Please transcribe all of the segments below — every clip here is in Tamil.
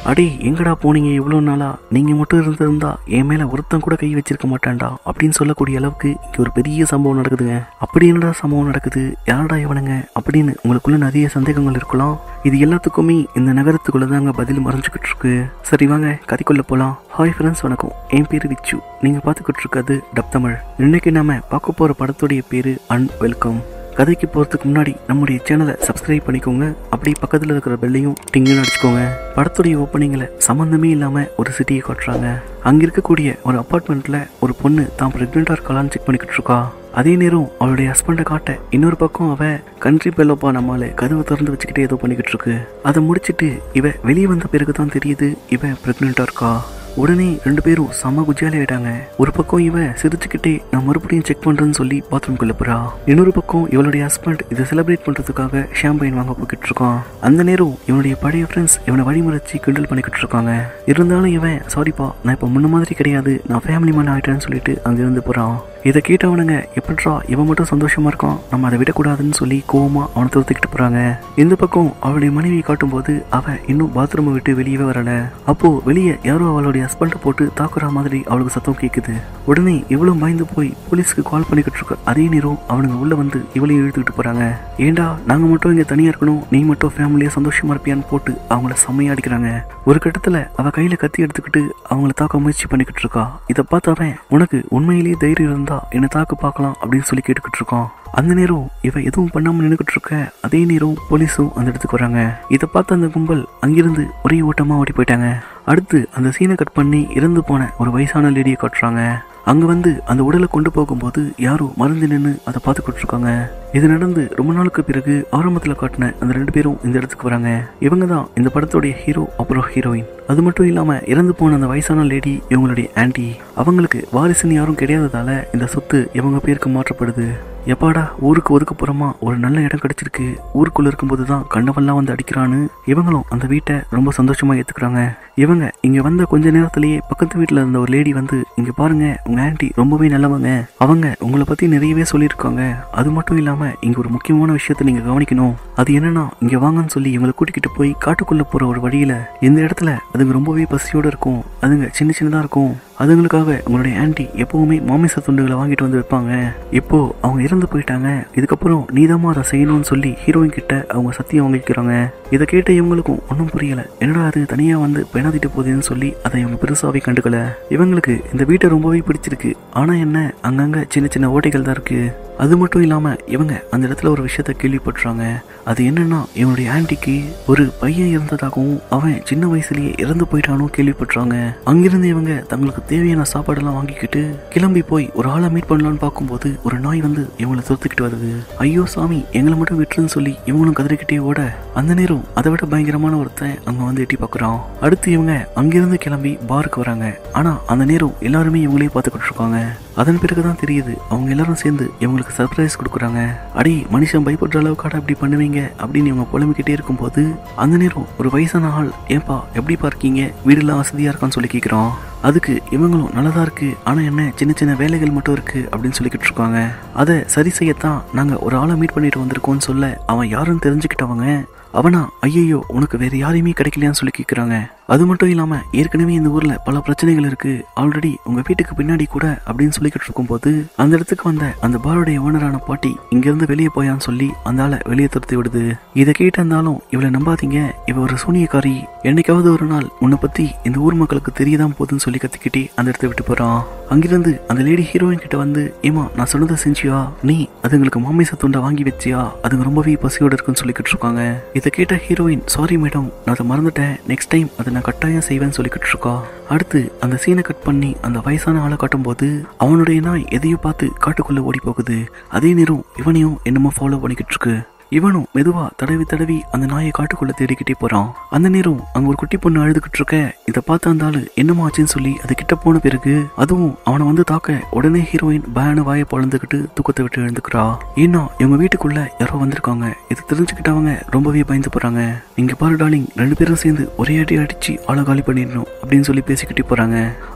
அடே எங்கடா போனீங்க இவ்வளோ நாளா நீங்க மட்டும் இருந்திருந்தா என் மேல ஒருத்தன் கூட கை வச்சிருக்க மாட்டான்டா அப்படின்னு சொல்லக்கூடிய அளவுக்கு இங்க ஒரு பெரிய சம்பவம் நடக்குதுங்க அப்படி என்னடா சம்பவம் நடக்குது யாரடா இவனுங்க அப்படின்னு உங்களுக்குள்ள நிறைய சந்தேகங்கள் இருக்கலாம் இது எல்லாத்துக்குமே இந்த நகரத்துக்குள்ள தாங்க பதில் மறைஞ்சுக்கிட்டு இருக்கு சரி வாங்க கதைக்குள்ள போலாம் ஹாய் ஃப்ரெண்ட்ஸ் வணக்கம் என் பேரு விச்சு நீங்க பார்த்துக்கிட்டு இருக்கிறது டப் தமிழ் இன்னைக்கு நாம பார்க்க போற படத்துடைய பேரு அன் வெல்கம் கதைக்கு போகிறதுக்கு முன்னாடி நம்முடைய சேனலை சப்ஸ்கிரைப் பண்ணிக்கோங்க அப்படியே பக்கத்தில் இருக்கிற பெல்லையும் டிங்குன்னு அடிச்சுக்கோங்க படத்துடைய ஓப்பனிங்கில் சம்மந்தமே இல்லாமல் ஒரு சிட்டியை காட்டுறாங்க அங்கே இருக்கக்கூடிய ஒரு அப்பார்ட்மெண்ட்டில் ஒரு பொண்ணு தான் ப்ரெக்னெண்ட்டாக இருக்கலான்னு செக் பண்ணிக்கிட்டு இருக்கா அதே நேரம் அவளுடைய ஹஸ்பண்டை காட்ட இன்னொரு பக்கம் அவ கண்ட்ரி பெல்லோப்பா நம்மால கதவை திறந்து வச்சுக்கிட்டு ஏதோ பண்ணிக்கிட்டு இருக்கு அதை முடிச்சிட்டு இவ வெளியே வந்த பிறகு தான் தெரியுது இவ ப்ரெக்னெண்ட்டாக இருக்கா உடனே ரெண்டு பேரும் செம்ம குஜாலி ஆயிட்டாங்க ஒரு பக்கம் இவ சிரிச்சுக்கிட்டே நான் மறுபடியும் செக் பண்றேன்னு சொல்லி பாத்ரூம் குள்ள போறா இன்னொரு பக்கம் இவளுடைய ஹஸ்பண்ட் இதை செலிப்ரேட் பண்றதுக்காக ஷாம்பைன் வாங்க போய்கிட்டு இருக்கான் அந்த நேரம் இவனுடைய பழைய ஃப்ரெண்ட்ஸ் இவனை வழிமுறைச்சு கிண்டல் பண்ணிக்கிட்டு இருக்காங்க இருந்தாலும் இவன் சாரிப்பா நான் இப்போ முன்ன மாதிரி கிடையாது நான் ஃபேமிலி மேன் ஆயிட்டேன்னு சொல்லிட்டு அங்கிருந்து போறான் இதை கேட்டவனுங்க எப்படிரா இவன் மட்டும் சந்தோஷமா இருக்கான் நம்ம அதை விடக்கூடாதுன்னு சொல்லி கோவமா அவனை துரத்திக்கிட்டு போறாங்க இந்த பக்கம் அவளுடைய மனைவியை காட்டும்போது அவ இன்னும் பாத்ரூமை விட்டு வெளியவே வரல அப்போ வெளியே யாரோ அவளுடைய ஹஸ்பண்டை போட்டு தாக்குற மாதிரி அவளுக்கு சத்தம் கேட்குது உடனே இவளும் பயந்து போய் போலீஸ்க்கு கால் பண்ணிக்கிட்டு இருக்க அதே நேரம் அவனுங்க உள்ள வந்து இவளையும் இழுத்துக்கிட்டு போறாங்க ஏண்டா நாங்க மட்டும் இங்க தனியா இருக்கணும் நீ மட்டும் ஃபேமிலியா சந்தோஷமா இருப்பியான்னு போட்டு அவங்கள செம்மையா அடிக்கிறாங்க ஒரு கட்டத்துல அவ கையில கத்தி எடுத்துக்கிட்டு அவங்கள தாக்க முயற்சி பண்ணிக்கிட்டு இருக்கா இதை பார்த்தவன் உனக்கு உண்மையிலேயே தைரியம் இருந்தா என்ன தாக்கு பார்க்கலாம் அப்படின்னு சொல்லி கேட்டுக்கிட்டு இருக்கான் அந்த நேரம் இவ எதுவும் பண்ணாம நின்றுக்கிட்டு இருக்க அதே நேரம் போலீஸும் அந்த இடத்துக்கு வராங்க இதை பார்த்த அந்த கும்பல் அங்கிருந்து ஒரே ஓட்டமா ஓடி போயிட்டாங்க அடுத்து அந்த சீனை கட் பண்ணி இறந்து போன ஒரு வயசான லேடியை காட்டுறாங்க அங்க வந்து அந்த உடலை கொண்டு போகும்போது யாரோ மறந்து நின்று அதை பார்த்துக்கிட்டு இருக்காங்க இது நடந்து ரொம்ப நாளுக்கு பிறகு ஆரம்பத்தில் காட்டின அந்த ரெண்டு பேரும் இந்த இடத்துக்கு வராங்க இவங்க தான் இந்த படத்துடைய ஹீரோ அப்புறம் ஹீரோயின் அது மட்டும் இல்லாம இறந்து போன அந்த வயசான லேடி இவங்களுடைய ஆன்டி அவங்களுக்கு வாரிசுன்னு யாரும் கிடையாததால இந்த சொத்து இவங்க பேருக்கு மாற்றப்படுது எப்பாடா ஊருக்கு ஒதுக்குப்புறமா ஒரு நல்ல இடம் கிடைச்சிருக்கு ஊருக்குள்ள இருக்கும்போது தான் கண்டவெல்லாம் வந்து அடிக்கிறான்னு இவங்களும் அந்த வீட்டை ரொம்ப சந்தோஷமா ஏத்துக்கிறாங்க இவங்க இங்க வந்த கொஞ்ச நேரத்திலேயே பக்கத்து வீட்டுல இருந்த ஒரு லேடி வந்து இங்க பாருங்க உங்க ஆன்ட்டி ரொம்பவே நல்லவங்க அவங்க உங்களை பத்தி நிறையவே சொல்லியிருக்காங்க அது மட்டும் இல்லாம இங்க ஒரு முக்கியமான விஷயத்த நீங்க கவனிக்கணும் அது என்னன்னா இங்க வாங்கன்னு சொல்லி இவங்களை கூட்டிக்கிட்டு போய் காட்டுக்குள்ள போற ஒரு வழியில இந்த இடத்துல அதுங்க ரொம்பவே பசியோட இருக்கும் அதுங்க சின்ன சின்னதா இருக்கும் அதுங்களுக்காக உங்களுடைய ஆன்ட்டி எப்பவுமே மாமிச துண்டுகளை வாங்கிட்டு வந்து வைப்பாங்க இப்போ அவங்க இறந்து போயிட்டாங்க இதுக்கப்புறம் நீதாம்மா அதை செய்யணும்னு சொல்லி ஹீரோயின் கிட்ட அவங்க சத்தியம் வாங்கிக்கிறாங்க இதை கேட்ட இவங்களுக்கும் ஒன்றும் புரியல என்னடா அது தனியா வந்து பெணாதிட்டு போகுதுன்னு சொல்லி அதை இவங்க பெருசாவே கண்டுக்கல இவங்களுக்கு இந்த வீட்டை ரொம்பவே பிடிச்சிருக்கு ஆனா என்ன அங்கங்க சின்ன சின்ன ஓட்டைகள் தான் இருக்கு அது மட்டும் இல்லாம இவங்க அந்த இடத்துல ஒரு விஷயத்த கேள்விப்பட்டுறாங்க அது என்னன்னா இவனுடைய ஆன்ட்டிக்கு ஒரு பையன் இருந்ததாகவும் அவன் சின்ன வயசுலயே இறந்து போயிட்டானோ கேள்விப்பட்டுறாங்க அங்கிருந்து இவங்க தங்களுக்கு தேவையான சாப்பாடெல்லாம் வாங்கிக்கிட்டு கிளம்பி போய் ஒரு ஆளை மீட் பண்ணலான்னு பார்க்கும்போது ஒரு நாய் வந்து இவங்களை துரத்துக்கிட்டு வருது ஐயோ சாமி எங்களை மட்டும் விட்டுருன்னு சொல்லி இவங்களும் கதறிக்கிட்டே ஓட அந்த நேரம் அதை விட பயங்கரமான ஒருத்தன் அங்க வந்து எட்டி பார்க்குறான் அடுத்து இவங்க அங்கிருந்து கிளம்பி பாருக்கு வராங்க ஆனா அந்த நேரம் எல்லாருமே இவங்களே பார்த்துக்கிட்டு இருக்காங்க அதன் பிறகுதான் தெரியுது அவங்க எல்லாரும் சேர்ந்து இவங்களுக்கு சர்ப்ரைஸ் கொடுக்குறாங்க அடி மனுஷன் பயப்படுற அளவுக்காட அப்படி பண்ணுவீங்க அப்படின்னு இவங்க புலம்பிக்கிட்டே இருக்கும்போது அந்த நேரம் ஒரு வயசான ஆள் ஏன்பா எப்படி பார்க்கீங்க வீடெல்லாம் வசதியா இருக்கான்னு சொல்லி கேட்குறான் அதுக்கு இவங்களும் நல்லதா இருக்கு ஆனா என்ன சின்ன சின்ன வேலைகள் மட்டும் இருக்கு அப்படின்னு சொல்லிக்கிட்டு இருக்காங்க அதை சரி செய்யத்தான் நாங்க ஒரு ஆளை மீட் பண்ணிட்டு வந்திருக்கோம்னு சொல்ல அவன் யாருன்னு தெரிஞ்சுக்கிட்டவங்க அவனா ஐயையோ உனக்கு வேற யாரையுமே கிடைக்கலையான்னு சொல்லி கேட்குறாங்க அது மட்டும் இல்லாம ஏற்கனவே இந்த ஊர்ல பல பிரச்சனைகள் இருக்கு ஆல்ரெடி உங்க வீட்டுக்கு பின்னாடி கூட அப்படின்னு சொல்லிக்கிட்டு இருக்கும்போது அந்த இடத்துக்கு வந்த அந்த பாருடைய ஓனரான பாட்டி இங்க இருந்து வெளியே போயான்னு சொல்லி அந்த ஆளை வெளியே துரத்தி விடுது இதை கேட்டிருந்தாலும் இவளை நம்பாதீங்க இவ ஒரு சூனியக்காரி என்னைக்காவது ஒரு நாள் உன்னை பத்தி இந்த ஊர் மக்களுக்கு தெரியதான் போகுதுன்னு சொல்லி கத்திக்கிட்டே அந்த இடத்த விட்டு போறான் அங்கிருந்து அந்த லேடி ஹீரோயின் கிட்ட வந்து ஏமா நான் சொன்னதை செஞ்சியா நீ அதுங்களுக்கு மாமிச துண்டை வாங்கி வச்சியா அதுங்க ரொம்பவே பசியோட இருக்குன்னு சொல்லிக்கிட்டு இருக்காங்க இதை கேட்ட ஹீரோயின் சாரி மேடம் நான் அதை மறந்துட்டேன் நெக்ஸ்ட் டைம் அதை நான் கட்டாயம் செய்வேன்னு சொல்லிக்கிட்டு இருக்கா அடுத்து அந்த சீனை கட் பண்ணி அந்த வயசான ஆளை காட்டும்போது அவனுடைய நாய் எதையோ பார்த்து காட்டுக்குள்ள ஓடி போகுது அதே நேரம் இவனையும் என்னமோ ஃபாலோ பண்ணிக்கிட்டு இருக்கு இவனும் மெதுவா தடவி தடவி அந்த நாயை காட்டுக்குள்ள தேடிக்கிட்டே போறான் அந்த நேரம் அங்க ஒரு குட்டி பொண்ணு அழுதுகிட்டு இருக்க இதை பார்த்த அந்த ஆளு என்னமா ஆச்சுன்னு சொல்லி அது கிட்ட போன பிறகு அதுவும் அவனை வந்து தாக்க உடனே ஹீரோயின் பயன வாயை பொழந்துக்கிட்டு தூக்கத்தை விட்டு எழுந்துக்கிறா ஏன்னா இவங்க வீட்டுக்குள்ள யாரோ வந்திருக்காங்க இது தெரிஞ்சுக்கிட்டவங்க ரொம்பவே பயந்து போறாங்க இங்க பாரு டார்லிங் ரெண்டு பேரும் சேர்ந்து ஒரே அடி அடிச்சு ஆளை காலி பண்ணிடணும் அப்படின்னு சொல்லி பேசிக்கிட்டே போறாங்க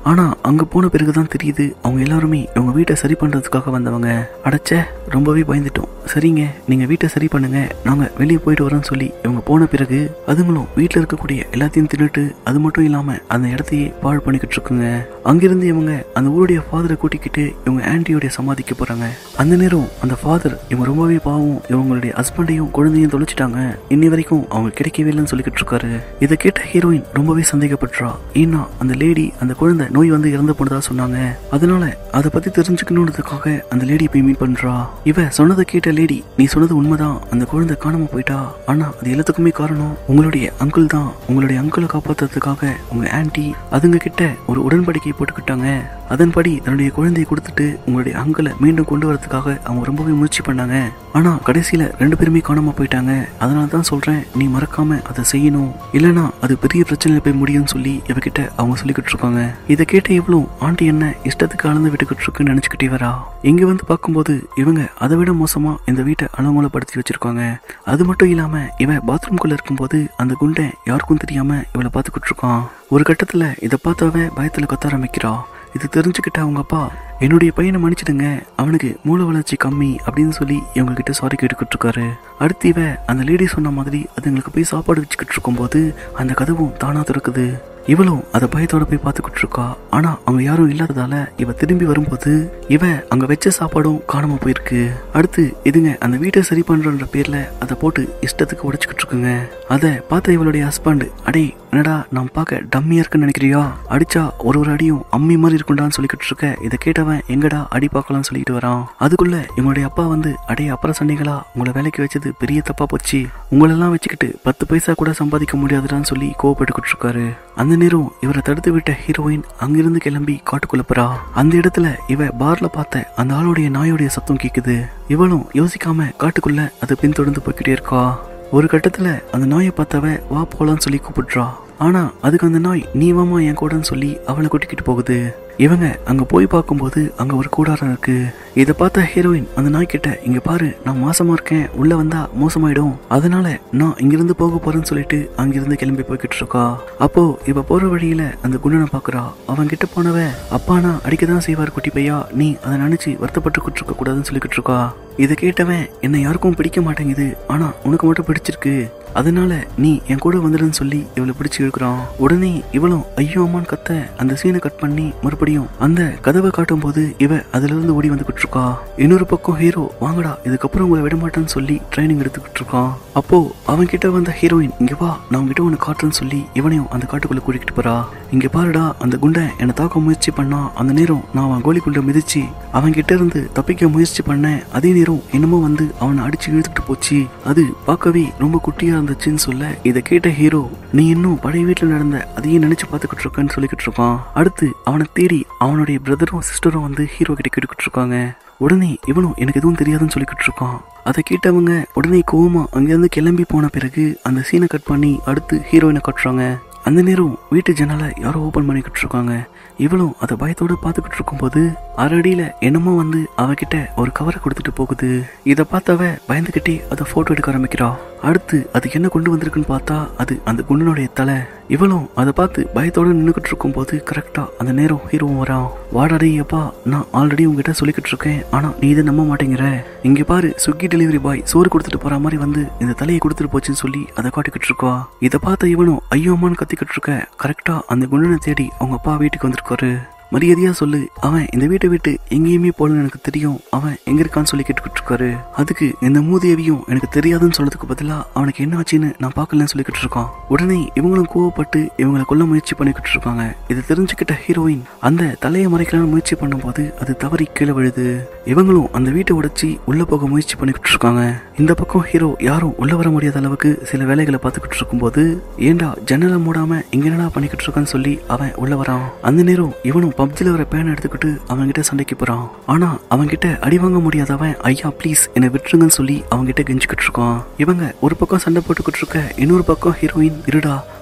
ஆனா அங்க போன பிறகுதான் தெரியுது அவங்க எல்லாருமே இவங்க வீட்டை சரி பண்றதுக்காக வந்தவங்க அடைச்ச ரொம்பவே பயந்துட்டோம் சரிங்க நீங்க வீட்டை சரி பண்ணுங்க நாங்க வெளியே போயிட்டு வரோம்னு சொல்லி இவங்க போன பிறகு அதுங்களும் வீட்டுல இருக்கக்கூடிய எல்லாத்தையும் தின்னுட்டு அது மட்டும் இல்லாம அந்த இடத்தையே பாழ் பண்ணிக்கிட்டு இருக்குங்க அங்கிருந்து இவங்க அந்த ஊருடைய ஃபாதரை கூட்டிக்கிட்டு இவங்க ஆன்டியோடைய சமாதிக்க போறாங்க அந்த நேரம் அந்த ஃபாதர் இவங்க ரொம்பவே பாவம் இவங்களுடைய ஹஸ்பண்டையும் குழந்தையும் தொலைச்சிட்டாங்க இன்னி வரைக்கும் அவங்க கிடைக்கவே இல்லைன்னு சொல்லிக்கிட்டு இருக்காரு இதை கேட்ட ஹீரோயின் ரொம்பவே சந்தேகப்படுறா ஏன்னா அந்த லேடி அந்த குழந்தை நோய் வந்து இறந்து போனதா சொன்னாங்க அதனால அதை பத்தி தெரிஞ்சுக்கணுன்றதுக்காக அந்த லேடி போய் மீட் பண்றா இவ சொன்னதை கேட்ட லேடி நீ சொன்னது உண்மைதான் அந்த குழந்தை காணாம போயிட்டா ஆனா அது எல்லாத்துக்குமே காரணம் உங்களுடைய அங்கிள் தான் உங்களுடைய அங்கிளை காப்பாத்துறதுக்காக உங்க ஆன்டி அதுங்க கிட்ட ஒரு உடன்படிக்கை போட்டுக்கிட்டாங்க அதன்படி தன்னுடைய குழந்தையை கொடுத்துட்டு உங்களுடைய அங்கிளை மீண்டும் கொண்டு வரதுக்காக அவங்க ரொம்பவே முயற்சி பண்ணாங்க ஆனா கடைசியில ரெண்டு பேருமே காணாம போயிட்டாங்க அதனால தான் சொல்றேன் நீ மறக்காம அதை செய்யணும் இல்லனா அது பெரிய பிரச்சனையில போய் முடியும்னு சொல்லி இவகிட்ட அவங்க சொல்லிக்கிட்டு இருக்காங்க இதை கேட்ட இவளும் ஆண்டி என்ன இஷ்டத்துக்கு அளந்து விட்டுக்கிட்டு இருக்குன்னு நினைச்சுக்கிட்டே வரா இங்க வந்து பார்க்கும்போது இவங்க அதை விட மோசமா இந்த வீட்டை அலங்கோலப்படுத்தி வச்சிருக்காங்க அது மட்டும் இல்லாம இவன் பாத்ரூம்குள்ள இருக்கும்போது அந்த குண்டை யாருக்கும் தெரியாம இவளை பார்த்துக்கிட்டு இருக்கான் ஒரு கட்டத்துல இதை பார்த்தவ பயத்துல கத்த ஆரம்பிக்கிறா இது தெரிஞ்சுக்கிட்ட அவங்க அப்பா என்னுடைய பையனை மன்னிச்சிடுங்க அவனுக்கு மூளை வளர்ச்சி கம்மி அப்படின்னு சொல்லி இவங்க கிட்ட சாரி கேட்டுக்கிட்டு இருக்காரு அடுத்து இவ அந்த லேடி சொன்ன மாதிரி அதுங்களுக்கு போய் சாப்பாடு வச்சுக்கிட்டு இருக்கும்போது அந்த கதவும் தானா திறக்குது இவளும் அதை பயத்தோட போய் பார்த்துக்கிட்டு இருக்கா ஆனா அவங்க யாரும் இல்லாததால இவ திரும்பி வரும்போது இவ அங்க வச்ச சாப்பாடும் காணாம போயிருக்கு அடுத்து இதுங்க அந்த வீட்டை சரி பண்றன்ற பேர்ல அதை போட்டு இஷ்டத்துக்கு உடைச்சுக்கிட்டு இருக்குங்க அதை பார்த்த இவளுடைய ஹஸ்பண்ட் அடே என்னடா நான் பார்க்க டம்மியா இருக்குன்னு நினைக்கிறியா அடிச்சா ஒரு ஒரு அடியும் அம்மி மாதிரி இருக்கும்டான்னு சொல்லிக்கிட்டு இருக்க இதை கேட்டவன் எங்கடா அடி பார்க்கலாம்னு சொல்லிட்டு வரான் அதுக்குள்ள இவங்களுடைய அப்பா வந்து அடே அப்புறம் சொன்னீங்களா உங்களை வேலைக்கு வச்சது பெரிய தப்பா போச்சு உங்களெல்லாம் வச்சுக்கிட்டு பத்து பைசா கூட சம்பாதிக்க முடியாதுடான்னு சொல்லி கோவப்பட்டுக்கிட்டு இருக்காரு அந்த நேரம் இவரை தடுத்து விட்ட ஹீரோயின் அங்கிருந்து கிளம்பி காட்டுக்குள்ள போறா அந்த இடத்துல இவ பார்ல பார்த்த அந்த ஆளுடைய நாயோடைய சத்தம் கேக்குது இவளும் யோசிக்காம காட்டுக்குள்ள அது பின்தொடர்ந்து போய்கிட்டே இருக்கா ஒரு கட்டத்துல அந்த நாயை பார்த்தவ வா போலான்னு சொல்லி கூப்பிடுறா ஆனா அதுக்கு அந்த நாய் நீ வாமா என் கூடன்னு சொல்லி அவளை கூட்டிக்கிட்டு போகுது இவங்க அங்க போய் பார்க்கும்போது அங்க ஒரு கூடாரம் இருக்கு இதை பார்த்த ஹீரோயின் அந்த நாய் கிட்ட இங்க பாரு நான் மாசமா இருக்கேன் உள்ள வந்தா மோசமாயிடும் அதனால நான் இங்கிருந்து போக போறேன்னு சொல்லிட்டு அங்கிருந்து கிளம்பி போய்கிட்டு இருக்கா அப்போ இவ போற வழியில அந்த குண்டனை பாக்குறா அவன் கிட்ட போனவ அப்பானா அடிக்கதான் செய்வார் குட்டி பையா நீ அதை நினைச்சு வருத்தப்பட்டுக்கிட்டு இருக்க கூடாதுன்னு சொல்லிக்கிட்டு இருக்கா இதை கேட்டவன் என்னை யாருக்கும் பிடிக்க மாட்டேங்குது ஆனா உனக்கு மட்டும் பிடிச்சிருக்கு அதனால நீ என் கூட வந்துடுன்னு சொல்லி இவளை பிடிச்சு இழுக்கிறான் உடனே இவளும் ஐயோ அம்மான்னு கத்த அந்த சீனை கட் பண்ணி மறுபடியும் அந்த கதவை காட்டும் போது இவ அதுல இருந்து ஓடி வந்துகிட்டு இருக்கா இன்னொரு பக்கம் ஹீரோ வாங்கடா இதுக்கப்புறம் உங்களை விட மாட்டேன்னு சொல்லி ட்ரைனிங் எடுத்துக்கிட்டு இருக்கான் அப்போ அவன் கிட்ட வந்த ஹீரோயின் இங்க வா நான் உன்கிட்ட உனக்கு காட்டுறேன்னு சொல்லி இவனையும் அந்த காட்டுக்குள்ள கூட்டிகிட்டு போறா இங்க பாருடா அந்த குண்டை என்னை தாக்க முயற்சி பண்ணா அந்த நேரம் நான் அவன் கோலிக்குள்ள மிதிச்சு அவன் கிட்ட இருந்து தப்பிக்க முயற்சி பண்ணேன் அதே நேரம் என்னமோ வந்து அவனை அடிச்சு இழுத்துட்டு போச்சு அது பார்க்கவே ரொம்ப குட்டியா இருந்துச்சுன்னு சொல்ல இதை கேட்ட ஹீரோ நீ இன்னும் பழைய வீட்டுல நடந்த அதையே நினைச்சு பார்த்துக்கிட்டு இருக்கேன்னு சொல்லிக்கிட்டு இருக்கான் அடுத்து அவனை தேடி அவனுடைய பிரதரும் சிஸ்டரும் வந்து ஹீரோ கிட்ட கேட்டுக்கிட்டு இருக்காங்க உடனே இவனும் எனக்கு எதுவும் தெரியாதுன்னு சொல்லிக்கிட்டு இருக்கான் அதை கேட்டவங்க உடனே கோவமா அங்கேருந்து கிளம்பி போன பிறகு அந்த சீனை கட் பண்ணி அடுத்து ஹீரோயினை கட்டுறாங்க அந்த நேரம் வீட்டு ஜன்னலை யாரோ ஓபன் பண்ணிக்கிட்டு இருக்காங்க இவளும் அதை பயத்தோட பார்த்துக்கிட்டு இருக்கும்போது அரடியில என்னமோ வந்து அவகிட்ட ஒரு கவரை கொடுத்துட்டு போகுது இதை பார்த்தவ பயந்துக்கிட்டே அதை போட்டோ எடுக்க ஆரம்பிக்கிறா அடுத்து அது என்ன கொண்டு வந்திருக்குன்னு பார்த்தா அது அந்த குண்டனுடைய தலை இவளும் அதை பார்த்து பயத்தோட நின்றுக்கிட்டு இருக்கும்போது கரெக்டா அந்த நேரம் ஹீரோவும் வரான் வாடாடே அப்பா நான் ஆல்ரெடி உங்ககிட்ட சொல்லிக்கிட்டு இருக்கேன் ஆனா நீ இதை நம்ப மாட்டேங்கிற இங்க பாரு ஸ்விக்கி டெலிவரி பாய் சோறு கொடுத்துட்டு போற மாதிரி வந்து இந்த தலையை கொடுத்துட்டு போச்சுன்னு சொல்லி அதை காட்டிக்கிட்டு இருக்கா இதை பார்த்த இவனும் ஐயோ அம்மான்னு கத்திக்கிட்டு இருக்க கரெக்டா அந்த குண்டனை தேடி அவங்க அப்பா வீட்டுக்கு வந்திருக்காரு மரியாதையா சொல்லு அவன் இந்த வீட்டை விட்டு எங்கேயுமே போலன்னு எனக்கு தெரியும் அவன் எங்க இருக்கான்னு சொல்லி கேட்டுக்கிட்டு இருக்காரு அதுக்கு இந்த மூதேவியும் எனக்கு தெரியாதுன்னு சொல்றதுக்கு பதிலா அவனுக்கு என்ன ஆச்சுன்னு நான் பார்க்கலன்னு சொல்லிக்கிட்டு இருக்கான் உடனே இவங்களும் கோவப்பட்டு இவங்களை கொல்ல முயற்சி பண்ணிக்கிட்டு இருக்காங்க இதை தெரிஞ்சுக்கிட்ட ஹீரோயின் அந்த தலையை மறைக்கலாம்னு முயற்சி பண்ணும்போது அது தவறி கீழே விழுது இவங்களும் அந்த வீட்டை உடைச்சி உள்ள போக முயற்சி பண்ணிக்கிட்டு இருக்காங்க இந்த பக்கம் ஹீரோ யாரும் உள்ள வர முடியாத அளவுக்கு சில வேலைகளை பார்த்துக்கிட்டு இருக்கும்போது ஏண்டா ஜன்னலை மூடாம இங்க என்னடா பண்ணிக்கிட்டு இருக்கான்னு சொல்லி அவன் உள்ள வரான் அந்த நேரம் இவனும் பப்ஜில வர பேனை எடுத்துக்கிட்டு அவன்கிட்ட சண்டைக்கு போறான் ஆனா அவன்கிட்ட அடி வாங்க முடியாதவன் ஐயா ப்ளீஸ் என்னை விட்டுருங்கன்னு சொல்லி அவன்கிட்ட கெஞ்சிக்கிட்டு இருக்கான் இவங்க ஒரு பக்கம் சண்டை போட்டுக்கிட்டு இருக்க இன்னொரு பக்கம் ஹீரோயின் இருடா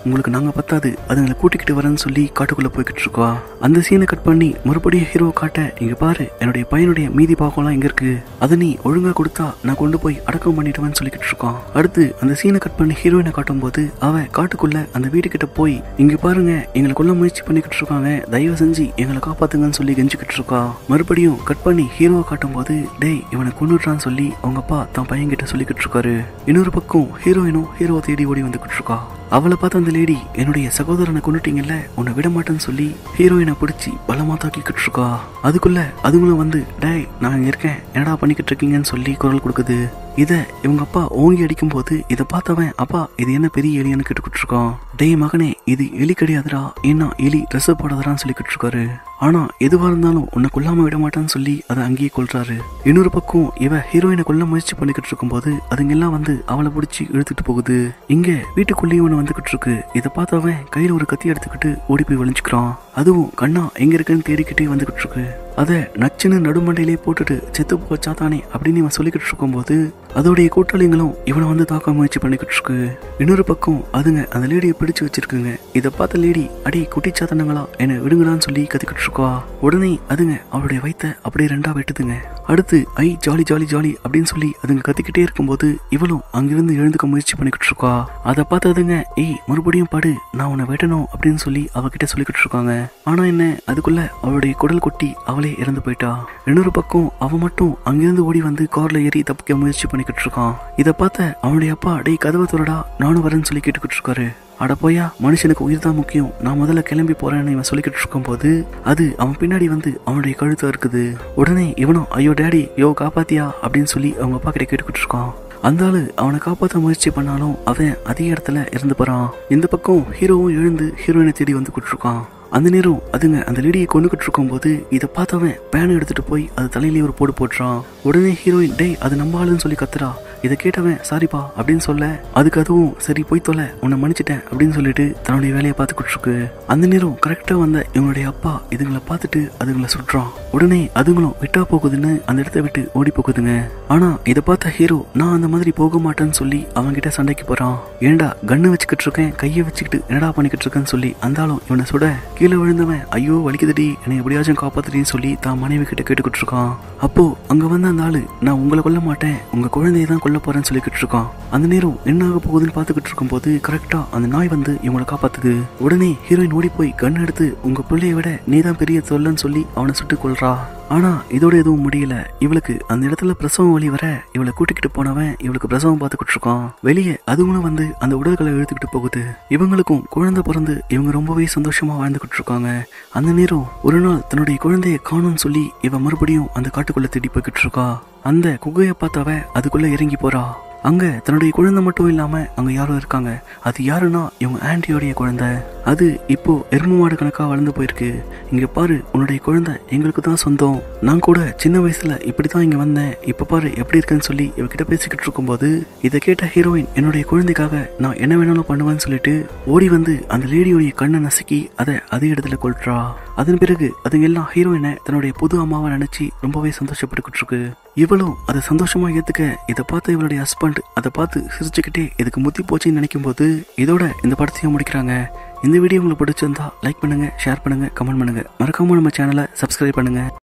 உங்களுக்கு நாங்க பத்தாது அதுங்களை கூட்டிக்கிட்டு வரேன்னு சொல்லி காட்டுக்குள்ள போய்கிட்டு இருக்கா அந்த சீனை கட் பண்ணி மறுபடியும் ஹீரோ காட்ட இங்க பாரு என்னுடைய பையனுடைய மீதி பாகம்லாம் எங்க இருக்கு அதை நீ ஒழுங்கா கொடுத்தா நான் கொண்டு போய் அடக்கம் பண்ணிடுவேன்னு சொல்லிக்கிட்டு இருக்கான் அடுத்து அந்த சீனை கட் பண்ணி ஹீரோயினை காட்டும் போது அவ காட்டுக்குள்ள அந்த வீடு கிட்ட போய் இங்க பாருங்க எங்களை கொல்ல முயற்சி பண்ணிக்கிட்டு இருக்காங்க தயவு செஞ்சு எங்களை காப்பாத்துங்கன்னு சொல்லி கெஞ்சிக்கிட்டு இருக்கா மறுபடியும் கட் பண்ணி ஹீரோவை காட்டும் போது டேய் இவனை கொண்டுட்டான்னு சொல்லி அவங்க அப்பா தான் பையன் கிட்ட சொல்லிக்கிட்டு இருக்காரு இன்னொரு பக்கம் ஹீரோயினும் ஹீரோவை தேடி ஓடி வந்துகிட்டு இருக்கா அவளை பார்த்த அந்த லேடி என்னுடைய சகோதரனை கொண்டுட்டீங்கல்ல உன்னை விட மாட்டேன்னு சொல்லி ஹீரோயினை பிடிச்சி பலமா தாக்கிக்கிட்டு இருக்கா அதுக்குள்ள அதுங்களும் வந்து டேய் நான் இங்க இருக்கேன் என்னடா பண்ணிக்கிட்டு இருக்கீங்கன்னு சொல்லி குரல் கொடுக்குது இத இவங்க அப்பா ஓங்கி அடிக்கும் போது இதை பார்த்தவன் அப்பா இது என்ன பெரிய எலியான்னு கேட்டுக்கிட்டு இருக்கான் டேய் மகனே இது எலி கிடையாதுடா ஏன்னா எலி ட்ரெஸ் போடாதடான்னு சொல்லிக்கிட்டு இருக்காரு ஆனா எதுவா இருந்தாலும் உன்னை கொல்லாம விட மாட்டேன்னு சொல்லி அதை அங்கேயே கொல்றாரு இன்னொரு பக்கம் இவ ஹீரோயினை கொல்ல முயற்சி பண்ணிக்கிட்டு இருக்கும்போது அதுங்கெல்லாம் வந்து அவளை பிடிச்சி இழுத்துட்டு போகுது இங்க வீட்டுக்குள்ளேயும் ஒன்று வந்துகிட்டு இருக்கு இதை பார்த்தவன் கையில ஒரு கத்தி எடுத்துக்கிட்டு ஓடி போய் ஒளிஞ்சுக்கிறான் அதுவும் கண்ணா எங்க இருக்குன்னு தேடிக்கிட்டே வந்துகிட்டு இருக்கு அதை நச்சுன்னு நடுமண்டையிலே போட்டுட்டு செத்து போச்சாத்தானே அப்படின்னு இவன் சொல்லிக்கிட்டு இருக்கும்போது அதோடைய கூட்டாளிங்களும் இவனை வந்து தாக்க முயற்சி பண்ணிக்கிட்டு இருக்கு இன்னொரு பக்கம் அதுங்க அந்த லேடியை பிடிச்சு வச்சிருக்குங்க இதை பார்த்த லேடி அடி குட்டிச்சாத்தனங்களா என்னை விடுங்கடான்னு சொல்லி கத்திக்கிட்டு இருக்கா உடனே அதுங்க அவளுடைய வயித்தை அப்படியே ரெண்டா வெட்டுதுங்க அடுத்து ஐ ஜாலி ஜாலி ஜாலி அப்படின்னு சொல்லி அதுங்க கத்திக்கிட்டே இருக்கும்போது இவளும் அங்கிருந்து எழுந்துக்க முயற்சி பண்ணிக்கிட்டு இருக்கா அதை பார்த்ததுங்க ஏய் மறுபடியும் படு நான் உன்னை வெட்டணும் அப்படின்னு சொல்லி அவகிட்ட சொல்லிக்கிட்டு இருக்காங்க ஆனா என்ன அதுக்குள்ள அவளுடைய குடல் கொட்டி அவளே இறந்து போயிட்டா இன்னொரு பக்கம் அவ மட்டும் அங்கிருந்து ஓடி வந்து கார்ல ஏறி தப்பிக்க முயற்சி பண்ணிக்கிட்டு இருக்கான் இதை பார்த்த அவனுடைய அப்பா டேய் கதவை துறடா நானும் வரேன்னு சொல்லி கேட்டுக்கிட்டு இருக்காரு அட போயா மனுஷனுக்கு உயிர் தான் முக்கியம் நான் முதல்ல கிளம்பி போறேன்னு இவன் சொல்லிக்கிட்டு இருக்கும்போது அது அவன் பின்னாடி வந்து அவனுடைய கழுத்தை இருக்குது உடனே இவனும் ஐயோ டேடி யோ காப்பாத்தியா அப்படின்னு சொல்லி அவங்க அப்பா கிட்ட கேட்டுக்கிட்டு இருக்கான் அந்த ஆளு அவனை காப்பாற்ற முயற்சி பண்ணாலும் அவன் அதே இடத்துல இறந்து போறான் இந்த பக்கம் ஹீரோவும் எழுந்து ஹீரோயினை தேடி வந்து இருக்கான் அந்த நேரம் அதுங்க அந்த லேடியை கொண்டுகிட்டு இருக்கும்போது இதை பார்த்தவன் பேனை எடுத்துட்டு போய் அது தலையிலேயே ஒரு போடு போட்டுறான் உடனே ஹீரோயின் டேய் அது நம்ம ஆளுன்னு சொல்லி கத்துறா இதை கேட்டவன் சாரிப்பா அப்படின்னு சொல்ல அதுக்கு அதுவும் சரி போய் தொலை உன்னை மன்னிச்சிட்டேன் அப்படின்னு சொல்லிட்டு தன்னுடைய வேலையை பார்த்துக்கிட்டு இருக்கு அந்த நேரம் கரெக்டா வந்த இவனுடைய அப்பா இதுங்களை பார்த்துட்டு அதுங்களை சுட்டுறான் உடனே அதுங்களும் விட்டா போகுதுன்னு அந்த இடத்த விட்டு ஓடி போகுதுங்க ஆனா இதை பார்த்த ஹீரோ நான் அந்த மாதிரி போக மாட்டேன்னு சொல்லி அவன்கிட்ட சண்டைக்கு போறான் ஏண்டா கண்ணு வச்சுக்கிட்டு இருக்கேன் கையை வச்சுக்கிட்டு என்னடா பண்ணிக்கிட்டு இருக்கேன்னு சொல்லி அந்த ஆளும் இவனை சுட கீழே விழுந்தவன் ஐயோ வலிக்குதுடி என்னை எப்படியாச்சும் காப்பாத்துடின்னு சொல்லி தான் மனைவி கிட்ட கேட்டுக்கிட்டு இருக்கான் அப்போ அங்க வந்த அந்த ஆளு நான் உங்களை கொல்ல மாட்டேன் உங்க குழந்தைய தான் கொல்ல போறேன்னு சொல்லிக்கிட்டு இருக்கான் அந்த நேரம் என்ன ஆக போகுதுன்னு பார்த்துக்கிட்டு இருக்கும்போது கரெக்டா அந்த நாய் வந்து இவங்களை காப்பாத்துது உடனே ஹீரோயின் ஓடி போய் கன் எடுத்து உங்க பிள்ளைய விட நீதான் பெரிய தொல்லன்னு சொல்லி அவனை சுட்டு கொல்றா ஆனா இதோட எதுவும் முடியல இவளுக்கு அந்த இடத்துல பிரசவம் வழி வர இவளை கூட்டிக்கிட்டு போனவன் இவளுக்கு பிரசவம் பார்த்துக்கிட்டு இருக்கான் வெளியே அதுங்களும் வந்து அந்த உடல்களை இழுத்துக்கிட்டு போகுது இவங்களுக்கும் குழந்தை பிறந்து இவங்க ரொம்பவே சந்தோஷமா வாழ்ந்துகிட்டு இருக்காங்க அந்த நேரம் ஒரு நாள் தன்னுடைய குழந்தைய காணும்னு சொல்லி இவ மறுபடியும் அந்த காட்டுக்குள்ள தேடி போய்கிட்டு இருக்கா அந்த குகையை பார்த்தவ அதுக்குள்ள இறங்கி போறா அங்க தன்னுடைய குழந்தை மட்டும் இல்லாம அங்க யாரோ இருக்காங்க அது யாருன்னா இவங்க ஆன்டியோடைய குழந்தை அது இப்போ எருமை மாடு கணக்கா வளர்ந்து போயிருக்கு இங்க பாரு உன்னுடைய குழந்தை எங்களுக்கு தான் சொந்தம் நான் கூட சின்ன வயசுல இப்படிதான் இங்க வந்தேன் இப்ப பாரு எப்படி இருக்குன்னு சொல்லி இவகிட்ட பேசிக்கிட்டு இருக்கும்போது இதை கேட்ட ஹீரோயின் என்னுடைய குழந்தைக்காக நான் என்ன வேணாலும் பண்ணுவேன்னு சொல்லிட்டு ஓடி வந்து அந்த லேடியோடைய கண்ணை நசுக்கி அதை அதே இடத்துல கொள்றா அதன் பிறகு அதுங்க எல்லாம் ஹீரோயினை தன்னுடைய புது அம்மாவை நினைச்சு ரொம்பவே சந்தோஷப்பட்டுக்கிட்டு இருக்கு இவளும் அதை சந்தோஷமா ஏத்துக்க இதை பார்த்து இவளுடைய ஹஸ்பண்ட் அதை பார்த்து சிரிச்சுக்கிட்டே இதுக்கு முத்தி போச்சுன்னு நினைக்கும் போது இதோட இந்த படத்தையும் முடிக்கிறாங்க இந்த வீடியோ உங்களுக்கு பிடிச்சிருந்தா லைக் பண்ணுங்க ஷேர் பண்ணுங்க கமெண்ட் பண்ணுங்க மறக்காம நம்ம சேனலை சப்ஸ்கிரைப் பண்ணுங்க